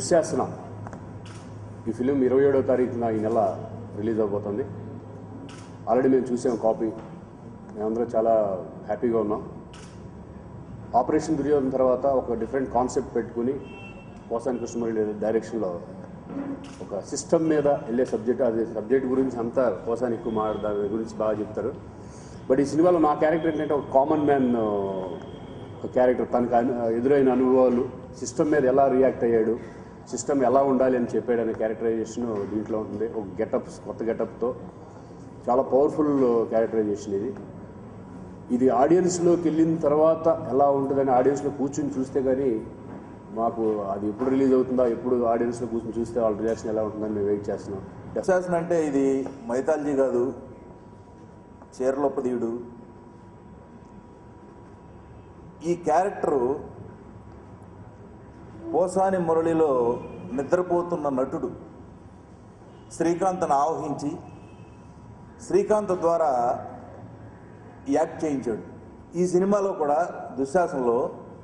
దుశ్శాసన ఈ ఫిలిం ఇరవై ఏడో తారీఖున ఈ నెల రిలీజ్ అవబోతుంది ఆల్రెడీ మేము చూసాం కాపీ మేమందరం చాలా హ్యాపీగా ఉన్నాం ఆపరేషన్ దుర్యోధన తర్వాత ఒక డిఫరెంట్ కాన్సెప్ట్ పెట్టుకుని పోసాని కృష్ణమురళి డైరెక్షన్లో ఒక సిస్టమ్ మీద వెళ్ళే సబ్జెక్ట్ అది సబ్జెక్ట్ గురించి అంతా పోసాని ఎక్కువ మాట్లాడు దాని గురించి బాగా చెప్తారు బట్ ఈ సినిమాలో నా క్యారెక్టర్ ఏంటంటే ఒక కామన్ మ్యాన్ ఒక క్యారెక్టర్ తనకు అను- ఎదురైన అనుభవాలు సిస్టమ్ మీద ఎలా రియాక్ట్ అయ్యాడు సిస్టమ్ ఎలా ఉండాలి అని చెప్పాడు అనే క్యారెక్టరైజేషన్ దీంట్లో ఉంటుంది ఒక గెటప్ కొత్త గెటప్తో చాలా పవర్ఫుల్ క్యారెక్టరైజేషన్ ఇది ఇది ఆడియన్స్లోకి వెళ్ళిన తర్వాత ఎలా ఉంటుందని ఆడియన్స్లో కూర్చుని చూస్తే కానీ మాకు అది ఎప్పుడు రిలీజ్ అవుతుందా ఎప్పుడు ఆడియన్స్లో కూర్చొని చూస్తే వాళ్ళ రియాక్షన్ ఎలా ఉంటుందని మేము వెయిట్ చేస్తున్నాం దుశ్శాసన అంటే ఇది మైథాలజీ కాదు చీరలొప్పదీయుడు ఈ క్యారెక్టరు పోసాని మురళిలో నిద్రపోతున్న నటుడు శ్రీకాంత్ను ఆవహించి శ్రీకాంత్ ద్వారా యాక్ట్ చేయించాడు ఈ సినిమాలో కూడా దుశ్శాసనలో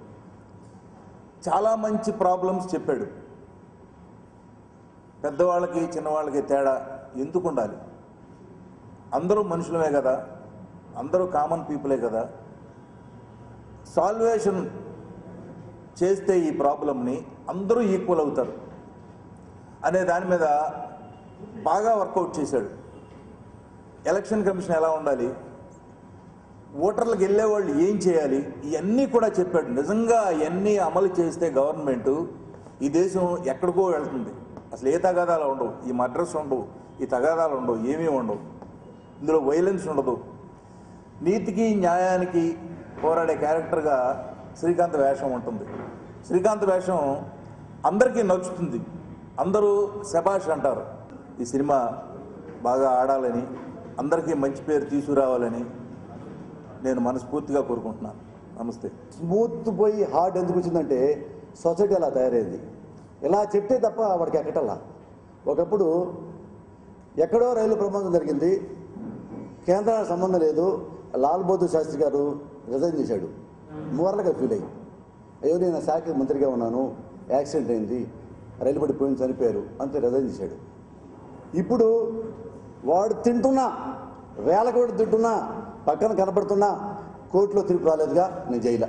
చాలా మంచి ప్రాబ్లమ్స్ చెప్పాడు పెద్దవాళ్ళకి చిన్నవాళ్ళకి తేడా ఎందుకు ఉండాలి అందరూ మనుషులమే కదా అందరూ కామన్ పీపులే కదా సాల్వేషన్ చేస్తే ఈ ప్రాబ్లంని అందరూ ఈక్వల్ అవుతారు అనే దాని మీద బాగా వర్కౌట్ చేశాడు ఎలక్షన్ కమిషన్ ఎలా ఉండాలి ఓటర్లకు వెళ్ళే వాళ్ళు ఏం చేయాలి ఇవన్నీ కూడా చెప్పాడు నిజంగా అవన్నీ అమలు చేస్తే గవర్నమెంట్ ఈ దేశం ఎక్కడికో వెళ్తుంది అసలు ఏ తగాదాలు ఉండవు ఈ మద్రస్ ఉండవు ఈ తగాదాలు ఉండవు ఏమీ ఉండవు ఇందులో వైలెన్స్ ఉండదు నీతికి న్యాయానికి పోరాడే క్యారెక్టర్గా శ్రీకాంత్ వేషం ఉంటుంది శ్రీకాంత్ వేషం అందరికీ నచ్చుతుంది అందరూ శబాష్ అంటారు ఈ సినిమా బాగా ఆడాలని అందరికీ మంచి పేరు తీసుకురావాలని నేను మనస్ఫూర్తిగా కోరుకుంటున్నాను నమస్తే స్మూత్ పోయి హార్డ్ ఎందుకు వచ్చిందంటే సొసైటీ అలా తయారైంది ఇలా చెప్తే తప్ప వాడికి ఎక్కటల్లా ఒకప్పుడు ఎక్కడో రైలు ప్రమాదం జరిగింది కేంద్రానికి సంబంధం లేదు లాల్ బహదూర్ శాస్త్రి గారు రిజైన్ చేశాడు మోరల్గా ఫీల్ అయ్యి అయ్యో నేను ఆ శాఖ మంత్రిగా ఉన్నాను యాక్సిడెంట్ అయింది రైలు పడిపోయింది చనిపోయారు అంతే రిజైన్ చేశాడు ఇప్పుడు వాడు తింటున్నా వేల కోట్లు తింటున్నా పక్కన కనపడుతున్నా కోర్టులో తీర్పు రాలేదుగా నేను జైలా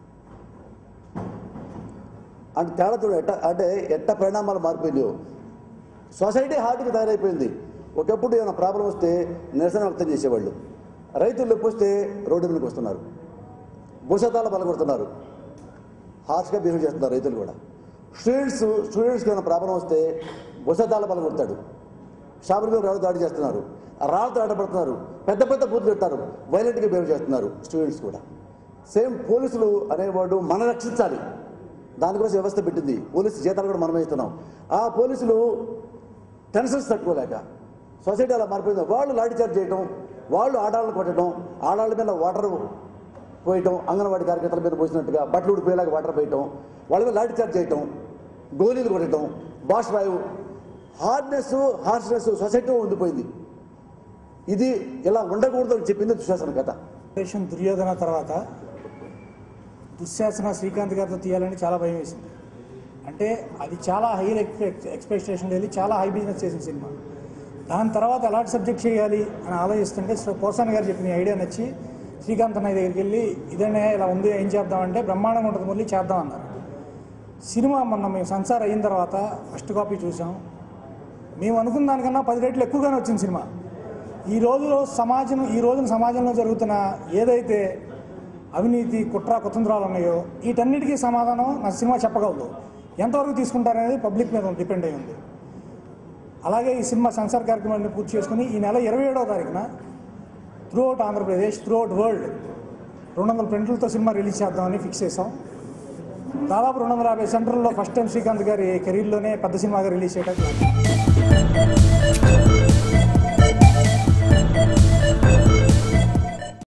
అంటే తేడా చూడు ఎట్ట అంటే ఎట్ట పరిణామాలు మారిపోయినాయో సొసైటీ హార్ట్కి తయారైపోయింది ఒకప్పుడు ఏమైనా ప్రాబ్లం వస్తే నిరసన వ్యక్తం చేసేవాళ్ళు రైతులు నొప్పి వస్తే రోడ్డు మీదకి వస్తున్నారు భూషతాలు బలగొడుతున్నారు హార్ష్గా బిహేవ్ చేస్తున్నారు రైతులు కూడా స్టూడెంట్స్ స్టూడెంట్స్కి ఏమైనా ప్రాబ్లం వస్తే భూషతాల బలగొడతాడు షాపుల మీద రాళ్ళు దాడి చేస్తున్నారు రాళ్ళతో ఆడబడుతున్నారు పెద్ద పెద్ద బూతులు పెడతారు వైలెంట్గా బిహేవ్ చేస్తున్నారు స్టూడెంట్స్ కూడా సేమ్ పోలీసులు అనేవాడు మన రక్షించాలి దానికోసం వ్యవస్థ పెట్టింది పోలీసు జీతాలు కూడా మనమే ఇస్తున్నాం ఆ పోలీసులు టెన్షన్స్ తట్టుకోలేక సొసైటీ అలా మారిపోయింది వాళ్ళు లాఠీ చార్జ్ చేయటం వాళ్ళు ఆడాలను కొట్టడం ఆడాళ్ళ మీద వాటర్ పోయటం అంగన్వాడీ కార్యకర్తల మీద పోసినట్టుగా బట్టలు ఊడిపోయేలాగా వాటర్ పోయటం వాళ్ళ మీద లాఠీ చార్జ్ చేయటం గోళీలు కొట్టడం బాష్ వాయువు హార్డ్నెస్ హార్ష్నెస్ సొసైటీలో ఉండిపోయింది ఇది ఇలా ఉండకూడదు అని చెప్పింది దుశ్శాసన కథ ఆపరేషన్ దుర్యోధన తర్వాత దుశ్శాసన శ్రీకాంత్ గారితో తీయాలని చాలా భయం వేసింది అంటే అది చాలా హై ఎక్స్పెక్టేషన్ వెళ్ళి చాలా హై బిజినెస్ చేసిన సినిమా దాని తర్వాత ఎలాంటి సబ్జెక్ట్ చేయాలి అని ఆలోచిస్తుంటే సో పోసాన్ గారు చెప్పిన ఈ ఐడియా నచ్చి శ్రీకాంత్ అన్నయ్య దగ్గరికి వెళ్ళి ఇదనే ఇలా ఉంది ఏం చేద్దామంటే బ్రహ్మాండంగా ఉంటుంది మళ్ళీ చేద్దాం అన్నారు సినిమా మొన్న మేము సంసార్ అయిన తర్వాత ఫస్ట్ కాపీ చూసాం మేము అనుకున్న దానికన్నా పది రెట్లు ఎక్కువగానే వచ్చింది సినిమా ఈ రోజులో సమాజం ఈ రోజున సమాజంలో జరుగుతున్న ఏదైతే అవినీతి కుట్ర కుతంత్రాలు ఉన్నాయో వీటన్నిటికీ సమాధానం నా సినిమా చెప్పగలదు ఎంతవరకు తీసుకుంటారనేది పబ్లిక్ మీద డిపెండ్ అయి ఉంది అలాగే ఈ సినిమా సెన్సార్ కార్యక్రమాన్ని పూర్తి చేసుకుని ఈ నెల ఇరవై ఏడవ తారీఖున throughout Andhra Pradesh throughout world రెండు వందల ప్రింట్లతో సినిమా రిలీజ్ చేద్దామని ఫిక్స్ చేసాం దాదాపు రెండు వందల యాభై సెంటర్లో ఫస్ట్ టైం శ్రీకాంత్ గారి కెరీర్లోనే పెద్ద సినిమాగా రిలీజ్ చేయడానికి